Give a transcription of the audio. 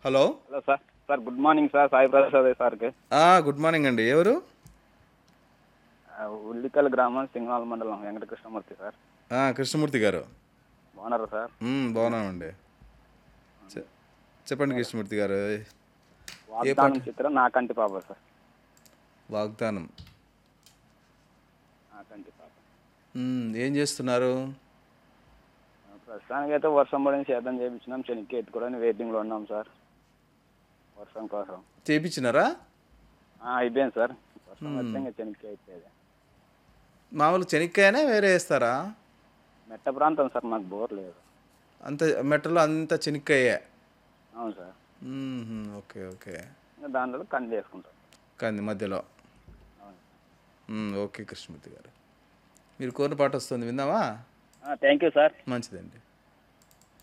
hello hello sir sir good morning sir Sai Prasad సార్కి ఆ, good morning అండి ఎవరు ఆ, ఉల్లికల్ గ్రామం సింగనాల మండలం వెంకటకృష్ణమూర్తి సార్ ఆ, కృష్ణమూర్తి గారు బాగున్నారా సార్ మ్మ్, బాగున్నామండి చె- చెప్పండి కృష్ణమూర్తి గారు వాగ్దానం చిత్రం నాకంటి పాప సార్ వాగ్దానం నాకంటి పాప మ్మ్, ఏం చేస్తున్నారు ప్రస్తుతానికి అయితే వర్షం పడిన సేద్యం చేయించినాం చెనిక్కి ఎత్తుకోవడానికి వెయిటింగ్లో ఉన్నాం సార్ వర్షం కోసం చేపించినారా ఆ, అయిపోయింది సార్ వర్షం వస్తే ఇంకా చెనిక్కి అయిపోయేది మామూలు చెనిక్కాయనే వేరే వేస్తారా మెట్ట ప్రాంతం సార్ మాకు బోర్ లేదు అంత మెట్టలో అంత చెనిక్కాయే అవును సార్ మ్మ్, ఓకే ఓకే ఇంకా దాంట్లో కంది వేసుకుంటాం కానీ మధ్యలో అవును మ్మ్, ఓకే కృష్ణమూర్తి గారు మీరు కోరిన పాట వస్తుంది విందామా థ్యాంక్ యూ సార్ మంచిదండి